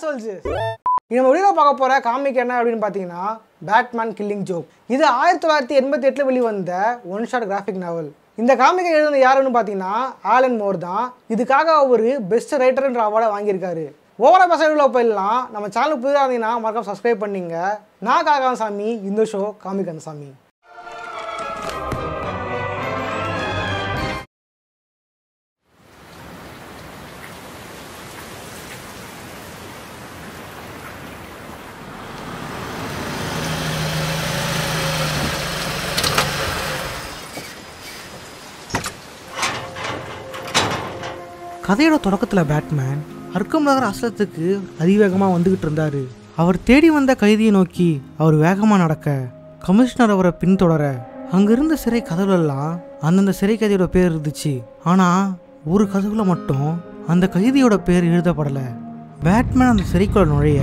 சொல்ஜு நம்ம வீடியோ பார்க்க போகிற காமிக் என்ன அப்படின்னு பார்த்தீங்கன்னா பேட்மேன் கில்லிங் ஜோக் இது ஆயிரத்தி தொள்ளாயிரத்தி எண்பத்தி எட்டில் வெளிவந்த ஒன் ஷாட் கிராஃபிக் நாவல் இந்த காமிக்கை எழுதுன யாருன்னு பார்த்தீங்கன்னா ஆலன் மோர் தான் இதுக்காக அவர் பெஸ்ட் ரைட்டர்ன்ற அவார்டை வாங்கியிருக்காரு ஓவரா பசங்க போயிடலாம் நம்ம சேனல் புதிதாக இருந்தீங்கன்னா மறக்காம சப்ஸ்கிரைப் பண்ணீங்க நான் காகான் சாமி இந்த ஷோ காமிக் அந்த சாமி கதையோட தொடக்கத்தில் பேட்மேன் அர்க்கம் நகர் அசலத்துக்கு அதிவேகமாக வந்துக்கிட்டு இருந்தார் அவர் தேடி வந்த கைதியை நோக்கி அவர் வேகமாக நடக்க கமிஷனர் அவரை பின்தொடர அங்கிருந்த சிறை கதவுலெல்லாம் அந்தந்த சிறை கைதியோட பேர் இருந்துச்சு ஆனால் ஒரு கதவுல மட்டும் அந்த கைதியோட பேர் எழுதப்படலை பேட்மேன் அந்த சிறைக்குள்ள நுழைய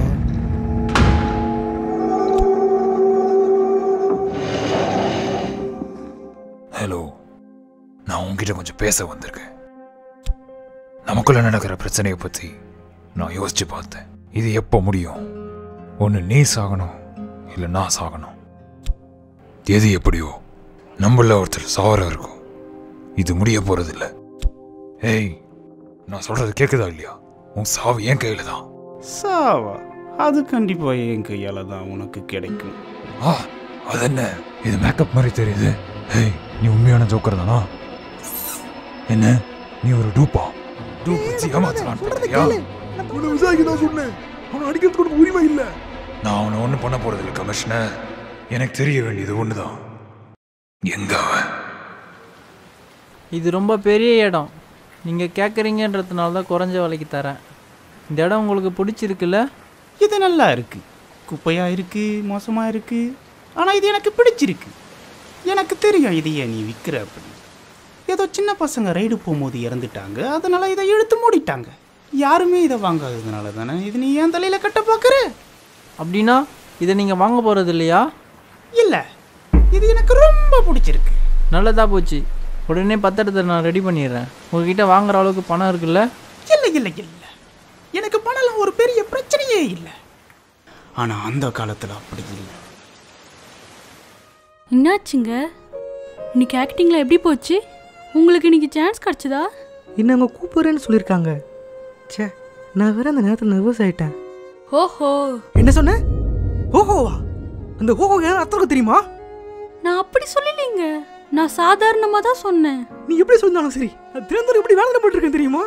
ஹலோ நான் உன்கிட்ட கொஞ்சம் பேச வந்திருக்கேன் நமக்குள்ள நடக்கிற பிரச்சனையை பற்றி நான் யோசிச்சு பார்த்தேன் இது எப்போ முடியும் ஒன்று நீ சாகணும் இல்லை நான் சாகணும் எது எப்படியோ நம்மள ஒருத்தர் சாவர இருக்கும் இது முடிய போறதில்ல ஏய் நான் சொல்றது கேட்குதா இல்லையா உன் சாவு என் கையில தான் சாவா அது கண்டிப்பாக என் கையால் தான் உனக்கு கிடைக்கும் ஆ அது என்ன இது மேக்கப் மாதிரி தெரியுது ஏய் நீ உண்மையான ஜோக்கர் தானா என்ன நீ ஒரு டூப்பா டூப் வச்சு ஏமாத்தலான்னு பார்க்கறியா? உன்னை விசாரிக்க தான் சொன்னேன் அவனை அடிக்கிறதுக்கு உனக்கு உரிமை இல்லை நான் அவனை ஒன்றும் பண்ண போறதில்ல கமிஷனர் எனக்கு தெரிய வேண்டியது ஒண்ணுதான் எங்க அவன் இது ரொம்ப பெரிய இடம் நீங்கள் கேட்குறீங்கன்றதுனால தான் குறைஞ்ச விலைக்கு தரேன் இந்த இடம் உங்களுக்கு பிடிச்சிருக்குல்ல இது நல்லா இருக்கு குப்பையா இருக்கு மோசமா இருக்கு ஆனால் இது எனக்கு பிடிச்சிருக்கு எனக்கு தெரியும் இது ஏன் நீ விற்கிற அப்படி ஏதோ சின்ன பசங்க ரைடு போகும்போது இறந்துட்டாங்க அதனால இதை இழுத்து மூடிட்டாங்க யாருமே இதை வாங்காததுனால தானே இது நீ ஏன் தலையில கட்ட பார்க்குற அப்படின்னா இதை நீங்கள் வாங்க போகிறது இல்லையா இல்லை இது எனக்கு ரொம்ப பிடிச்சிருக்கு நல்லதா போச்சு உடனே பத்திரத்தை நான் ரெடி பண்ணிடுறேன் உங்ககிட்ட வாங்குற அளவுக்கு பணம் இருக்குல்ல இல்லை இல்லை இல்லை எனக்கு பணம் ஒரு பெரிய பிரச்சனையே இல்லை ஆனால் அந்த காலத்தில் அப்படி இல்லை என்னாச்சுங்க இன்னைக்கு ஆக்டிங்கில் எப்படி போச்சு உங்களுக்கு இன்னைக்கு சான்ஸ் கிடச்சதா என்ன அவங்க கூப்பிடுறேன்னு சொல்லியிருக்காங்க ச்சே நான் வேற அந்த நேரத்தில் நர்வஸ் ஆயிட்டேன் ஓஹோ என்ன சொன்ன ஓஹோவா அந்த ஓஹோ என்ன அர்த்தம் இருக்கு தெரியுமா நான் அப்படி சொல்லலைங்க நான் சாதாரணமாக தான் சொன்னேன் நீ எப்படி சொன்னாலும் சரி நான் திறந்தோடு எப்படி வேலை போட்டிருக்கேன் தெரியுமா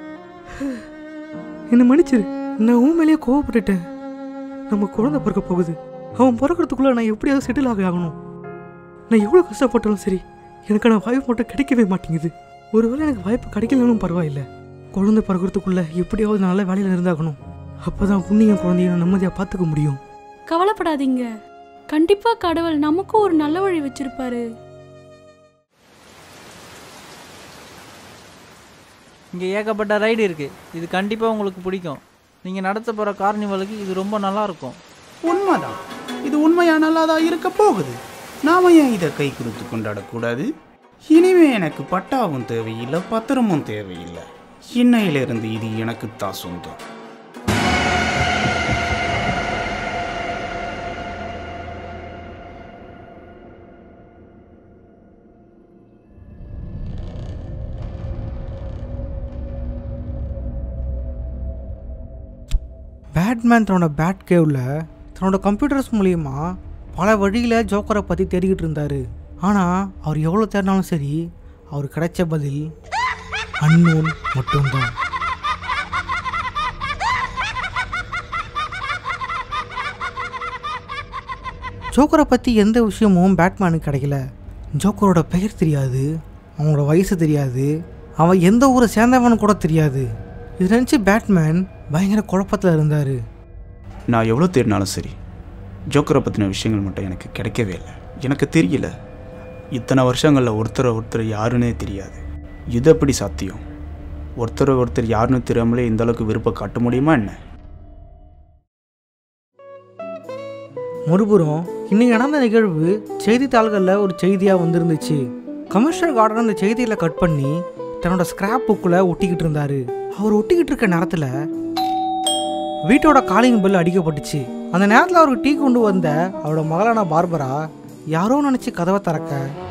என்ன மன்னிச்சிரு நான் உன் மேலேயே கோவப்பட்டுட்டேன் நம்ம குழந்தை பிறக்க போகுது அவன் பிறக்கிறதுக்குள்ள நான் எப்படியாவது செட்டில் ஆக ஆகணும் நான் எவ்வளோ கஷ்டப்பட்டாலும் சரி எனக்கான வாய்ப்பு மட்டும் கிடைக்கவே மாட்டேங்குது ஒருவேளை எனக்கு வாய்ப்பு கிடைக்கலனாலும் பரவாயில்ல குழந்தை பிறக்கிறதுக்குள்ள எப்படியாவது நல்ல வேலையில் இருந்தாகணும் அப்பதான் புண்ணியம் குழந்தைய நான் நிம்மதியாக பார்த்துக்க முடியும் கவலைப்படாதீங்க கண்டிப்பாக கடவுள் நமக்கும் ஒரு நல்ல வழி வச்சிருப்பாரு இங்கே ஏகப்பட்ட ரைடு இருக்குது இது கண்டிப்பாக உங்களுக்கு பிடிக்கும் நீங்கள் நடத்த போகிற கார்னிவலுக்கு இது ரொம்ப நல்லா இருக்கும் உண்மைதான் இது உண்மையா நல்லாதான் இருக்க போகுது நாம ஏன் இதை கை கொடுத்து கொண்டாடக்கூடாது இனிமே எனக்கு பட்டாவும் தேவையில்லை பத்திரமும் தேவையில்லை இன்னையிலிருந்து இது எனக்கு தான் சொந்தம் பேட்மேன் தன்னோட பேட் கேவில் தன்னோட கம்ப்யூட்டர்ஸ் மூலியமா பல வழியில் ஜோக்கரை பற்றி தேடிக்கிட்டு இருந்தார் ஆனால் அவர் எவ்வளோ தேடினாலும் சரி அவர் கிடைச்ச பதில் அன்னோன் மட்டும்தான் ஜோக்கரை பற்றி எந்த விஷயமும் பேட்மேனுக்கு கிடைக்கல ஜோக்கரோட பெயர் தெரியாது அவனோட வயசு தெரியாது அவன் எந்த ஊரை சேர்ந்தவனு கூட தெரியாது இது நினச்சி பேட்மேன் பயங்கர குழப்பத்தில் இருந்தார் நான் எவ்வளோ தேடினாலும் சரி ஜோக்கரை பற்றின விஷயங்கள் மட்டும் எனக்கு கிடைக்கவே இல்லை எனக்கு தெரியல இத்தனை வருஷங்களில் ஒருத்தரை ஒருத்தர் யாருன்னே தெரியாது இது எப்படி சாத்தியம் ஒருத்தரை ஒருத்தர் யாருன்னு தெரியாமலே இந்த அளவுக்கு விருப்பம் காட்ட முடியுமா என்ன மறுபுறம் இன்னைக்கு நடந்த நிகழ்வு செய்தித்தாள்களில் ஒரு செய்தியாக வந்திருந்துச்சு கமிஷனர் கார்டன் அந்த செய்தியில் கட் பண்ணி தன்னோட ஸ்கிராப் புக்கில் ஒட்டிக்கிட்டு இருந்தாரு அவர் ஒட்டிக்கிட்டு இருக்க நேரத்தில் வீட்டோட காலிங் பெல் அடிக்கப்பட்டுச்சு அந்த நேரத்தில் அவருக்கு டீ கொண்டு வந்த அவரோட மகளான பார்பரா யாரோ நினச்சி கதவை திறக்க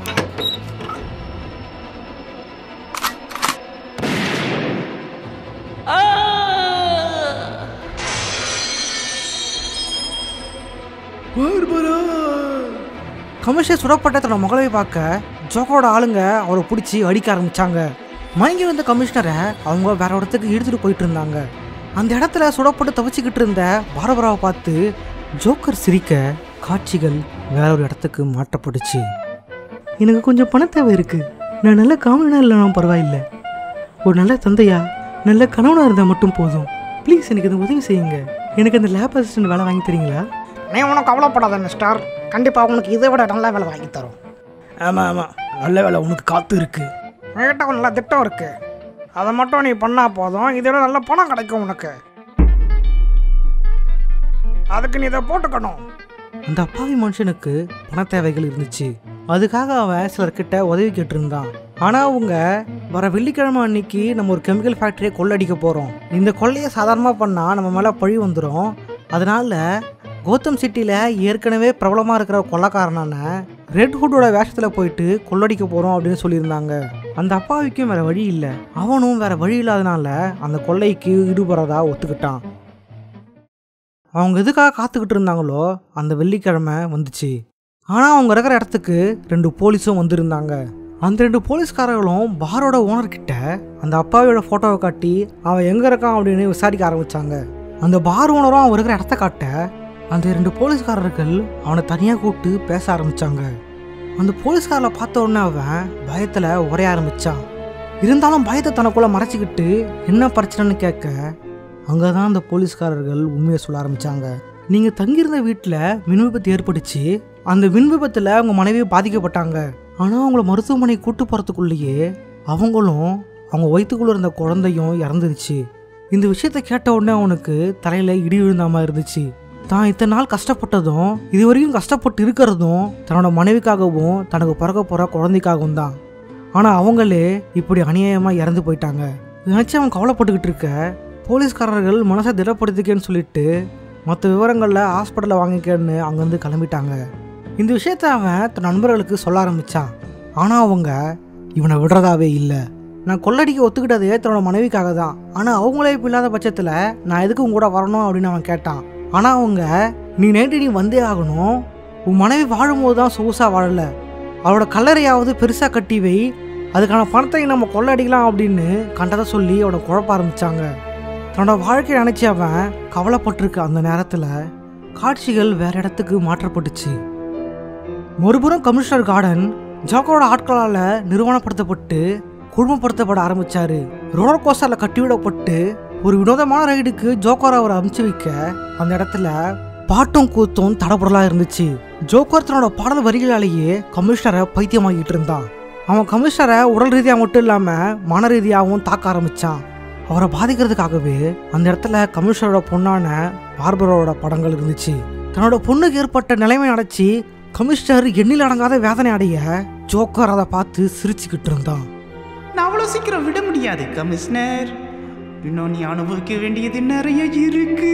பார்பரா கமிஷனர் சுடப்பட்ட தன்னோட மகளை பார்க்க ஜோக்கரோட ஆளுங்க அவரை பிடிச்சி அடிக்க ஆரம்பிச்சாங்க மயங்கி வந்த கமிஷனரை அவங்க வேற இடத்துக்கு இழுத்துட்டு போயிட்டு இருந்தாங்க அந்த இடத்துல சுடப்பட்டு தவிச்சுக்கிட்டு இருந்த பாரபராவை பார்த்து ஜோக்கர் சிரிக்க காட்சிகள் வேற ஒரு இடத்துக்கு மாற்றப்பட்டுச்சு எனக்கு கொஞ்சம் பண தேவை இருக்கு நான் நல்ல காமனா இல்லைனா பரவாயில்லை ஒரு நல்ல தந்தையா நல்ல கணவனாக இருந்தால் மட்டும் போதும் ப்ளீஸ் எனக்கு இந்த உதவி செய்யுங்க எனக்கு அந்த லேப் அசிஸ்டன்ட் வேலை வாங்கி தரீங்களா நீ ஒன்றும் கவலைப்படாத மிஸ்டர் கண்டிப்பாக உனக்கு இதை விட நல்ல வேலை வாங்கி தரோம் ஆமாம் ஆமாம் நல்ல வேலை உனக்கு காத்து இருக்கு என்கிட்ட ஒரு நல்ல திட்டம் இருக்கு அதை மட்டும் நீ பண்ணால் போதும் இதை விட நல்ல பணம் கிடைக்கும் உனக்கு அதுக்கு நீ இதை போட்டுக்கணும் அந்த அப்பாவி மனுஷனுக்கு பண தேவைகள் இருந்துச்சு அதுக்காக அவன் சிலர்கிட்ட உதவி கேட்டிருந்தான் ஆனால் அவங்க வர வெள்ளிக்கிழமை அன்னைக்கு நம்ம ஒரு கெமிக்கல் ஃபேக்டரியை கொள்ளடிக்க போகிறோம் இந்த கொள்ளையை சாதாரணமாக பண்ணால் நம்ம மேலே பழி வந்துடும் அதனால கோத்தம் சிட்டியில் ஏற்கனவே பிரபலமாக இருக்கிற கொள்ளக்காரனான ரெட் ஹுட்டோட வேஷத்தில் போயிட்டு கொள்ளடிக்க போகிறோம் அப்படின்னு சொல்லியிருந்தாங்க அந்த அப்பாவிக்கும் வேற வழி இல்லை அவனும் வேற வழி இல்லாதனால அந்த கொள்ளைக்கு ஈடுபடுறதா ஒத்துக்கிட்டான் அவங்க எதுக்காக காத்துக்கிட்டு இருந்தாங்களோ அந்த வெள்ளிக்கிழமை வந்துச்சு ஆனால் அவங்க இருக்கிற இடத்துக்கு ரெண்டு போலீஸும் வந்திருந்தாங்க அந்த ரெண்டு போலீஸ்காரர்களும் பாரோட ஓனர்கிட்ட அந்த அப்பாவியோட ஃபோட்டோவை காட்டி அவன் எங்கே இருக்கான் அப்படின்னு விசாரிக்க ஆரம்பிச்சாங்க அந்த பார் ஓனரும் அவன் இருக்கிற இடத்த காட்ட அந்த ரெண்டு போலீஸ்காரர்கள் அவனை தனியாக கூப்பிட்டு பேச ஆரம்பிச்சாங்க அந்த போலீஸ்காரரை பார்த்த உடனே அவன் பயத்தில் உரைய ஆரம்பிச்சான் இருந்தாலும் பயத்தை தனக்குள்ள மறைச்சிக்கிட்டு என்ன பிரச்சனைன்னு கேட்க அங்கே தான் அந்த போலீஸ்காரர்கள் உண்மையை சொல்ல ஆரம்பிச்சாங்க நீங்கள் தங்கியிருந்த வீட்டில் மின் விபத்து ஏற்பட்டுச்சு அந்த மின் விபத்தில் அவங்க மனைவி பாதிக்கப்பட்டாங்க ஆனால் அவங்கள மருத்துவமனை கூட்டு போகிறதுக்குள்ளேயே அவங்களும் அவங்க வயிற்றுக்குள்ளே இருந்த குழந்தையும் இறந்துருச்சு இந்த விஷயத்தை கேட்ட உடனே அவனுக்கு தலையில் இடி விழுந்த மாதிரி இருந்துச்சு தான் இத்தனை நாள் கஷ்டப்பட்டதும் இது வரைக்கும் கஷ்டப்பட்டு இருக்கிறதும் தன்னோட மனைவிக்காகவும் தனக்கு பிறக்க போகிற குழந்தைக்காகவும் தான் ஆனால் அவங்களே இப்படி அநியாயமாக இறந்து போயிட்டாங்க நினச்சி அவன் கவலைப்பட்டுக்கிட்டு இருக்க போலீஸ்காரர்கள் மனசை திடப்படுத்திக்கன்னு சொல்லிட்டு மற்ற விவரங்களில் ஹாஸ்பிட்டலில் வாங்கிக்கன்னு அங்கேருந்து கிளம்பிட்டாங்க இந்த விஷயத்த அவன் தன் நண்பர்களுக்கு சொல்ல ஆரம்பித்தான் ஆனால் அவங்க இவனை விடுறதாவே இல்லை நான் கொள்ளடிக்க ஒத்துக்கிட்டதே தன்னோட மனைவிக்காக தான் ஆனால் அவங்களே இப்போ இல்லாத பட்சத்தில் நான் எதுக்கு உங்க கூட வரணும் அப்படின்னு அவன் கேட்டான் ஆனால் அவங்க நீ நைட்டு நீ வந்தே ஆகணும் உன் மனைவி வாழும்போது தான் சொகுசாக வாழலை அவளோட கல்லறையாவது பெருசாக கட்டி வை அதுக்கான பணத்தை நம்ம கொள்ளடிக்கலாம் அப்படின்னு கண்டதை சொல்லி அவனை குழப்ப ஆரம்பிச்சாங்க தன்னோட வாழ்க்கையை நினச்சி அவன் கவலைப்பட்டிருக்க அந்த நேரத்தில் காட்சிகள் வேற இடத்துக்கு மாற்றப்பட்டுச்சு மறுபுறம் கமிஷனர் கார்டன் ஜோக்கரோட ஆட்களால் நிறுவனப்படுத்தப்பட்டு குடும்பப்படுத்தப்பட ஆரம்பிச்சாரு ரோலர் கோஸ்டரில் கட்டிவிடப்பட்டு ஒரு வினோதமான ரைடுக்கு ஜோக்கர் அவரை அமுச்சு வைக்க அந்த இடத்துல பாட்டும் கூத்தும் தடபுடலாக இருந்துச்சு ஜோக்கர் தன்னோட பாடல் வரிகளாலேயே கமிஷனரை பைத்தியமாகிட்டு இருந்தான் அவன் கமிஷனரை உடல் ரீதியாக மட்டும் இல்லாமல் மன ரீதியாகவும் தாக்க ஆரம்பிச்சான் அவரை பாதிக்கிறதுக்காகவே அந்த இடத்துல கமிஷனரோட பொண்ணான பார்பரோட படங்கள் இருந்துச்சு தன்னோட பொண்ணுக்கு ஏற்பட்ட நிலைமை அடைச்சி கமிஷனர் எண்ணில் அடங்காத வேதனை அடைய ஜோக்கர் அதை பார்த்து சிரிச்சுக்கிட்டு இருந்தான் நான் அவ்வளோ சீக்கிரம் விட முடியாது கமிஷனர் இன்னும் நீ அனுபவிக்க வேண்டியது நிறைய இருக்கு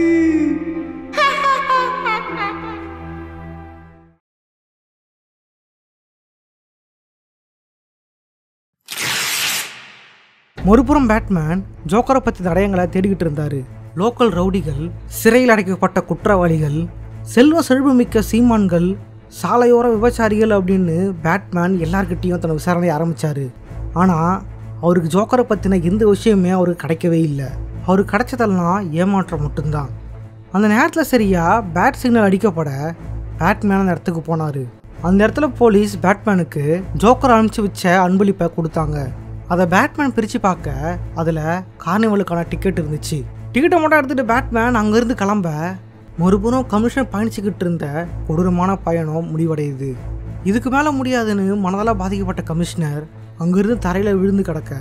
மறுபுறம் பேட்மேன் ஜோக்கரை பற்றி தடயங்களை தேடிக்கிட்டு இருந்தாரு லோக்கல் ரவுடிகள் சிறையில் அடைக்கப்பட்ட குற்றவாளிகள் செல்வ செழிப்புமிக்க சீமான்கள் சாலையோர விபச்சாரிகள் அப்படின்னு பேட்மேன் எல்லார்கிட்டேயும் தன் விசாரணையை ஆரம்பிச்சாரு ஆனால் அவருக்கு ஜோக்கரை பற்றின எந்த விஷயமே அவருக்கு கிடைக்கவே இல்லை அவருக்கு கிடைச்சதெல்லாம் ஏமாற்றம் மட்டும்தான் அந்த நேரத்தில் சரியா பேட் சிக்னல் அடிக்கப்பட பேட்மேன் அந்த இடத்துக்கு போனார் அந்த இடத்துல போலீஸ் பேட்மேனுக்கு ஜோக்கர் அனுப்பிச்சு வச்ச அன்பளிப்பை கொடுத்தாங்க அதை பேட்மேன் பிரித்து பார்க்க அதில் கார்னிவலுக்கான டிக்கெட் இருந்துச்சு டிக்கெட்டை மட்டும் எடுத்துகிட்டு பேட்மேன் அங்கேருந்து கிளம்ப மறுபுறம் கமிஷன் பயணிச்சுக்கிட்டு இருந்த கொடூரமான பயணம் முடிவடையுது இதுக்கு மேலே முடியாதுன்னு மனதால் பாதிக்கப்பட்ட கமிஷனர் அங்கிருந்து தரையில் விழுந்து கிடக்க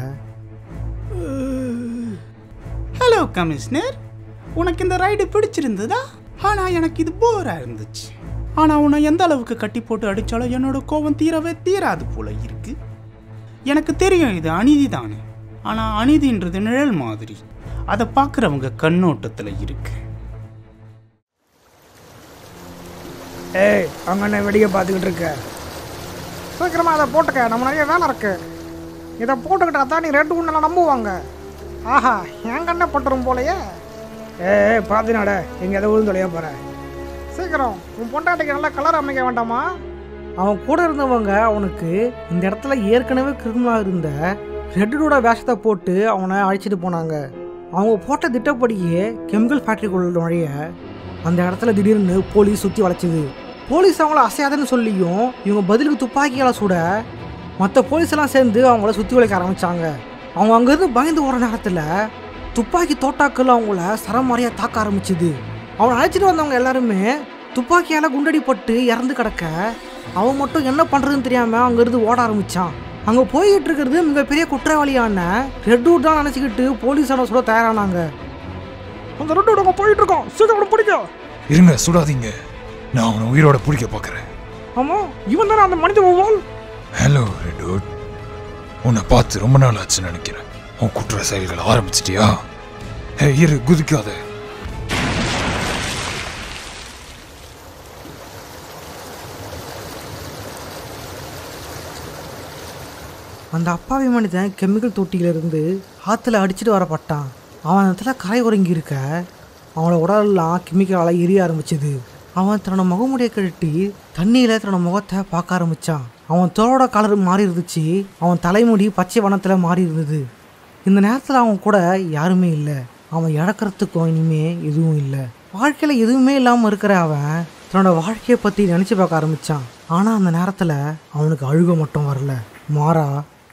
ஹலோ கமிஷனர் உனக்கு இந்த ரைடு பிடிச்சிருந்ததா ஆனால் எனக்கு இது போராக இருந்துச்சு ஆனால் உன்னை எந்த அளவுக்கு கட்டி போட்டு அடித்தாலும் என்னோட கோபம் தீரவே தீராது போல இருக்கு எனக்கு தெரியும் இது அநீதி தானே ஆனால் அநீதின்றது நிழல் மாதிரி அதை பார்க்குறவங்க கண்ணோட்டத்தில் இருக்கு ஏய் அங்கே என்ன வெடியை பார்த்துக்கிட்டு இருக்க சீக்கிரமாக அதை போட்டுக்க நம்ம நிறைய வேலை இருக்கு இதை போட்டுக்கிட்டா தான் நீ ரெண்டு உன்னெல்லாம் நம்புவாங்க ஆஹா என் கண்ணை பட்டுரும் போலையே ஏய் பார்த்தினாட எங்கே எதை விழுந்தொலையா போகிற சீக்கிரம் உன் பொண்டாட்டிக்கு நல்லா கலர் அமைக்க வேண்டாமா அவன் கூட இருந்தவங்க அவனுக்கு இந்த இடத்துல ஏற்கனவே கிரிமினலாக இருந்த ரெட்டனோட வேஷத்தை போட்டு அவனை அழைச்சிட்டு போனாங்க அவங்க போட்ட திட்டப்படியே கெமிக்கல் ஃபேக்ட்ரிக்குள்ள நுழைய அந்த இடத்துல திடீர்னு போலீஸ் சுற்றி வளைச்சிது போலீஸ் அவங்கள அசையாதுன்னு சொல்லியும் இவங்க பதிலுக்கு துப்பாக்கியால் சுட மற்ற போலீஸ் எல்லாம் சேர்ந்து அவங்கள சுற்றி வளைக்க ஆரம்பிச்சாங்க அவங்க அங்கேருந்து பயந்து ஓடுற நேரத்தில் துப்பாக்கி தோட்டாக்கள் அவங்கள சரமாரியாக தாக்க ஆரம்பிச்சுது அவனை அழைச்சிட்டு வந்தவங்க எல்லாருமே துப்பாக்கியால் குண்டடிப்பட்டு இறந்து கிடக்க அவன் மட்டும் என்ன பண்ணுறதுன்னு தெரியாமல் அங்கேருந்து ஓட ஆரம்பிச்சான் அங்கே போய்கிட்டு இருக்கிறது மிகப்பெரிய குற்றவாளியான ரெட்டூர் தான் நினச்சிக்கிட்டு போலீஸோட சுட தயாரானாங்க அந்த ரெண்டு விடங்க போயிட்டு இருக்கோம் சீக்கிரம் பிடிக்க இருங்க சுடாதீங்க நான் அவனை உயிரோட பிடிக்க பார்க்குறேன் ஆமாம் இவன் தானே அந்த மனித ஒவ்வால் ஹலோ ரெடூட் உன்னை பார்த்து ரொம்ப நாள் ஆச்சுன்னு நினைக்கிறேன் உன் குற்ற செயல்களை ஆரம்பிச்சிட்டியா ஏ இரு குதிக்காத அந்த அப்பாவி மனிதன் கெமிக்கல் தொட்டியிலிருந்து ஆற்றுல அடிச்சிட்டு வரப்பட்டான் அவன் அந்த இடத்துல கரை உறங்கி இருக்க அவனோட உடலெல்லாம் கெமிக்கலால் எரிய ஆரம்பிச்சது அவன் தன்னோட முகமுடியை கழட்டி தண்ணியில் தன்னோட முகத்தை பார்க்க ஆரம்பிச்சான் அவன் தோளோட கலர் மாறி இருந்துச்சு அவன் தலைமுடி பச்சை வனத்தில் மாறி இருந்தது இந்த நேரத்தில் அவன் கூட யாருமே இல்லை அவன் இழக்கிறதுக்கும் இனிமே எதுவும் இல்லை வாழ்க்கையில் எதுவுமே இல்லாமல் இருக்கிற அவன் தன்னோட வாழ்க்கையை பற்றி நினச்சி பார்க்க ஆரம்பித்தான் ஆனால் அந்த நேரத்தில் அவனுக்கு அழுக மட்டும் வரல மாறா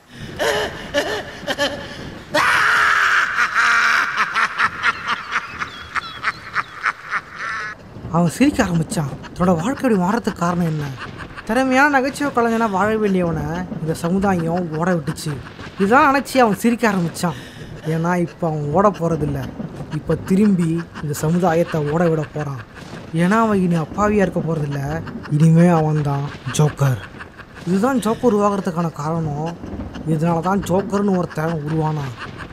அவன் சிரிக்க ஆரம்பிச்சான் தன்னோட வாழ்க்கை அப்படி மாறத்துக்கு காரணம் என்ன திறமையான நகைச்சுவை கலைஞனா வாழ வேண்டியவனை இந்த சமுதாயம் ஓட விட்டுச்சு இதுதான் நினச்சி அவன் சிரிக்க ஆரம்பிச்சான் ஏன்னா இப்போ அவன் ஓட போகிறதில்ல இப்போ திரும்பி இந்த சமுதாயத்தை ஓட விட போகிறான் ஏன்னா அவன் இனி அப்பாவியாக இருக்க போகிறதில்ல இனிமே அவன் தான் ஜோக்கர் இதுதான் ஜோக்கர் உருவாகிறதுக்கான காரணம் இதனால தான் ஜோக்கர்னு ஒருத்தன் உருவானான்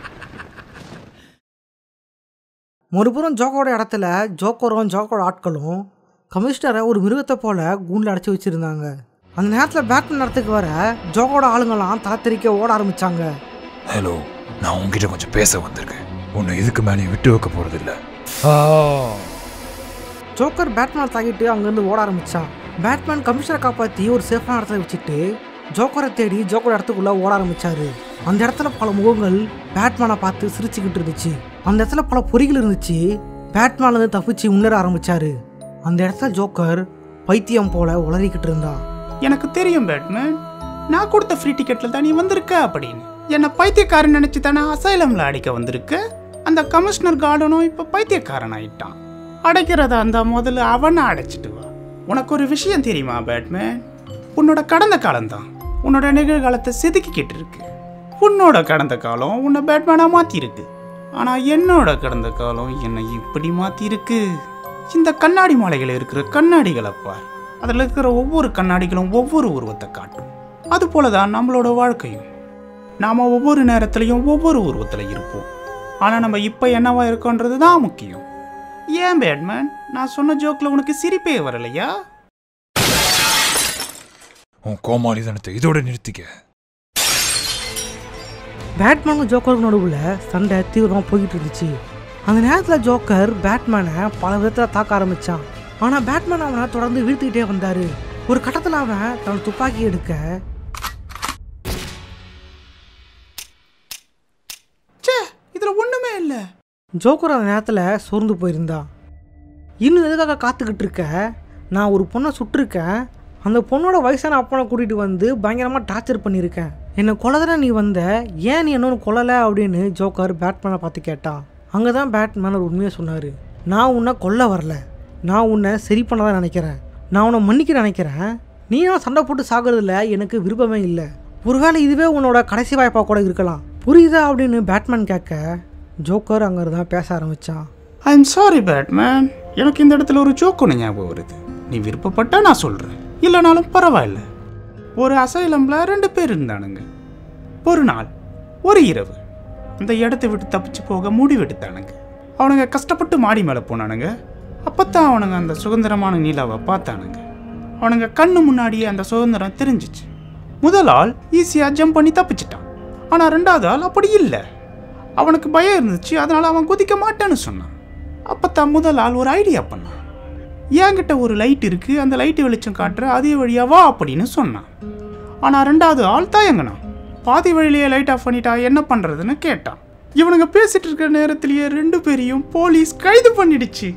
மறுபுறம் ஜோக்கரோட இடத்துல ஜோக்கரும் ஜோக்கரோட ஆட்களும் கமிஷனரை ஒரு மிருகத்தை போல கூண்டில் அடைச்சி வச்சிருந்தாங்க அந்த நேரத்தில் பேட்மேன் இடத்துக்கு வர ஜோக்கரோட ஆளுங்கெல்லாம் தலை தெறிக்க ஓட ஆரம்பிச்சாங்க ஹலோ நான் உன்கிட்ட கொஞ்சம் பேச வந்திருக்கேன் உன்னை இதுக்கு மேலேயும் விட்டு வைக்க போறதில்ல ஆ ஜோக்கர் பேட்மேனை தாக்கிட்டு அங்கேருந்து ஓட ஆரம்பிச்சான் பேட்மேன் கமிஷனரை காப்பாற்றி ஒரு சேஃபான இடத்துல வச்சுட்டு ஜோக்கரை தேடி ஜோக்கர் இடத்துக்குள்ளே ஓட ஆரம்பிச்சாரு அந்த இடத்துல பல முகங்கள் பேட்மேனை பார்த்து சிரிச்சுக்கிட்டு இருந்துச்சு அந்த இடத்துல பல பொறிகள் இருந்துச்சு பேட்மேன்லேருந்து தப்பிச்சு முன்னேற ஆரம்பிச்சாரு அந்த இடத்துல ஜோக்கர் பைத்தியம் போல உளறிக்கிட்டு இருந்தான் எனக்கு தெரியும் பேட்மேன் நான் கொடுத்த ஃப்ரீ டிக்கெட்ல தான் நீ வந்திருக்க அப்படின்னு என்ன பைத்தியக்காரன் நினைச்சு தானே அசைலம்ல அடிக்க வந்திருக்க அந்த கமிஷனர் கார்டனும் இப்ப பைத்தியக்காரன் ஆயிட்டான் அடைக்கிறதா இருந்தா முதல்ல அவனை அடைச்சிட்டு வா உனக்கு ஒரு விஷயம் தெரியுமா பேட்மேன் உன்னோட கடந்த காலம்தான் உன்னோட நிகழ்காலத்தை செதுக்கிக்கிட்டு இருக்கு உன்னோட கடந்த காலம் உன்னை பேட்மேனா மாத்தி இருக்கு ஆனா என்னோட கடந்த காலம் என்னை இப்படி மாத்தி இருக்கு இந்த கண்ணாடி மாலைகள் இருக்கிற கண்ணாடிகளை பார் அதில் இருக்கிற ஒவ்வொரு கண்ணாடிகளும் ஒவ்வொரு உருவத்தை காட்டும் அது போல தான் நம்மளோட வாழ்க்கையும் நாம் ஒவ்வொரு நேரத்துலையும் ஒவ்வொரு உருவத்தில் இருப்போம் ஆனால் நம்ம இப்போ என்னவா இருக்கோன்றது தான் முக்கியம் ஏன் பேட்மேன் நான் சொன்ன ஜோக்கில் உனக்கு சிரிப்பே வரலையா உன் கோமாளிதனத்தை இதோட நிறுத்திக்க பேட்மேனுக்கும் ஜோக்கருக்கு நடுவில் சண்டை தீவிரமாக போய்கிட்டு இருந்துச்சு அந்த நேரத்தில் ஜோக்கர் பேட்மேனை பல விதத்தில் தாக்க ஆரம்பித்தான் ஆனால் பேட்மேன் அவனை தொடர்ந்து வீழ்த்திக்கிட்டே வந்தார் ஒரு கட்டத்தில் அவன் தன் துப்பாக்கி எடுக்க ச்சே இதில் ஒன்றுமே இல்லை ஜோக்கர் அந்த நேரத்தில் சோர்ந்து போயிருந்தான் இன்னும் எதுக்காக காத்துக்கிட்டு இருக்க நான் ஒரு பொண்ணை சுட்டிருக்கேன் அந்த பொண்ணோட வயசான அப்பனை கூட்டிகிட்டு வந்து பயங்கரமாக டார்ச்சர் பண்ணியிருக்கேன் என்னை கொலதான நீ வந்த ஏன் நீ என்னொன்று கொல்லலை அப்படின்னு ஜோக்கர் பேட்மேனை பார்த்து கேட்டான் அங்கே தான் பேட்மேன் ஒரு உண்மையை சொன்னார் நான் உன்னை கொல்ல வரல நான் உன்னை சரி பண்ண தான் நினைக்கிறேன் நான் உன்னை மன்னிக்க நினைக்கிறேன் நீ நான் சண்டை போட்டு சாகிறதுல எனக்கு விருப்பமே இல்லை ஒருவேளை இதுவே உன்னோட கடைசி வாய்ப்பாக கூட இருக்கலாம் புரியுதா அப்படின்னு பேட்மேன் கேட்க ஜோக்கர் அங்கே தான் பேச ஆரம்பித்தான் ஐ எம் சாரி பேட்மேன் எனக்கு இந்த இடத்துல ஒரு ஜோக் ஒன்று ஞாபகம் வருது நீ விருப்பப்பட்டா நான் சொல்கிறேன் இல்லைனாலும் பரவாயில்ல ஒரு அசைலம்ல ரெண்டு பேர் இருந்தானுங்க ஒரு நாள் ஒரு இரவு அந்த இடத்தை விட்டு தப்பிச்சு போக முடிவெடுத்தானுங்க அவனுங்க கஷ்டப்பட்டு மாடி மேலே போனானுங்க அப்பத்தான் அவனுங்க அந்த சுதந்திரமான நிலாவை பார்த்தானுங்க அவனுங்க கண்ணு முன்னாடியே அந்த சுதந்திரம் தெரிஞ்சிச்சு முதல் ஆள் ஈஸியாக ஜம்ப் பண்ணி தப்பிச்சிட்டான் ஆனால் ரெண்டாவது ஆள் அப்படி இல்லை அவனுக்கு பயம் இருந்துச்சு அதனால் அவன் குதிக்க மாட்டேன்னு சொன்னான் அப்போ தான் முதல் ஆள் ஒரு ஐடியா பண்ணான் என்கிட்ட ஒரு லைட் இருக்குது அந்த லைட்டு வெளிச்சம் காட்டுற அதே வழியா வா அப்படின்னு சொன்னான் ஆனால் ரெண்டாவது ஆள் தயங்கினான் பாதி வழியிலேயே லைட் ஆஃப் பண்ணிட்டா என்ன பண்ணுறதுன்னு கேட்டான் இவனுங்க பேசிட்டு இருக்கிற நேரத்திலேயே ரெண்டு பேரையும் போலீஸ் கைது பண்ணிடுச்சு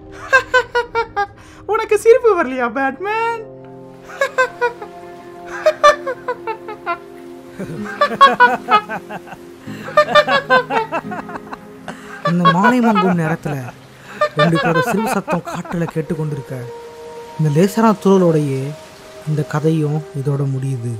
உனக்கு சிரிப்பு வரலையா பேட்மேன் இந்த மாலை மங்கும் நேரத்தில் ரெண்டு பேரோட சிறு சத்தம் காற்றில் கேட்டுக்கொண்டிருக்க இந்த லேசான துறலோடையே இந்த கதையும் இதோட முடியுது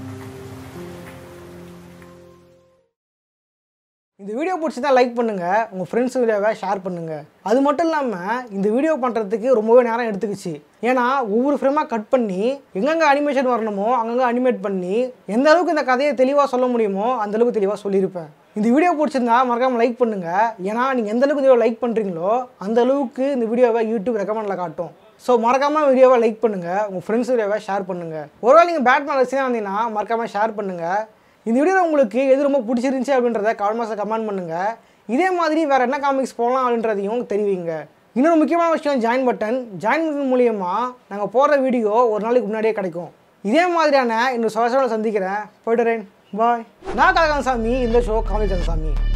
இந்த வீடியோ பிடிச்சிருந்தா லைக் பண்ணுங்கள் உங்கள் ஃப்ரெண்ட்ஸ் வீடியோவை ஷேர் பண்ணுங்கள் அது மட்டும் இல்லாமல் இந்த வீடியோ பண்ணுறதுக்கு ரொம்பவே நேரம் எடுத்துக்கிச்சு ஏன்னா ஒவ்வொரு ஃப்ரேமாக கட் பண்ணி எங்கெங்கே அனிமேஷன் வரணுமோ அங்கங்கே அனிமேட் பண்ணி எந்த அளவுக்கு இந்த கதையை தெளிவாக சொல்ல முடியுமோ அந்த அளவுக்கு தெளிவாக சொல்லியிருப்பேன் இந்த வீடியோ பிடிச்சிருந்தா மறக்காமல் லைக் பண்ணுங்கள் ஏன்னா நீங்கள் எந்த அளவுக்கு வீடியோ லைக் பண்ணுறீங்களோ அந்த அளவுக்கு இந்த வீடியோவை யூடியூப் ரெக்கமெண்டில் காட்டும் ஸோ மறக்காமல் வீடியோவை லைக் பண்ணுங்கள் உங்கள் ஃப்ரெண்ட்ஸ் வீடியோவை ஷேர் பண்ணுங்கள் ஒருவேளை நீங்கள் பேட்மேன் ரசிகனாக இருந்தீங்கன்னா மறக்காமல் ஷேர் பண்ணுங்கள் இந்த வீடியோவில் உங்களுக்கு எது ரொம்ப பிடிச்சிருந்துச்சி அப்படின்றத கமெண்ட் கமெண்ட் பண்ணுங்கள் இதே மாதிரி வேறு என்ன காமிக்ஸ் போகலாம் அப்படின்றதையும் தெரிவிங்க இன்னொரு முக்கியமான விஷயம் ஜாயின் பட்டன் ஜாயின் பட்டன் மூலியமாக நாங்கள் போடுற வீடியோ ஒரு நாளைக்கு முன்னாடியே கிடைக்கும் இதே மாதிரியான இன்னொரு சுவாசோட சந்திக்கிறேன் போய்ட்டுறேன் பாய் நான் கலகான் சாமி இந்த ஷோ காமிக்கன் சாமி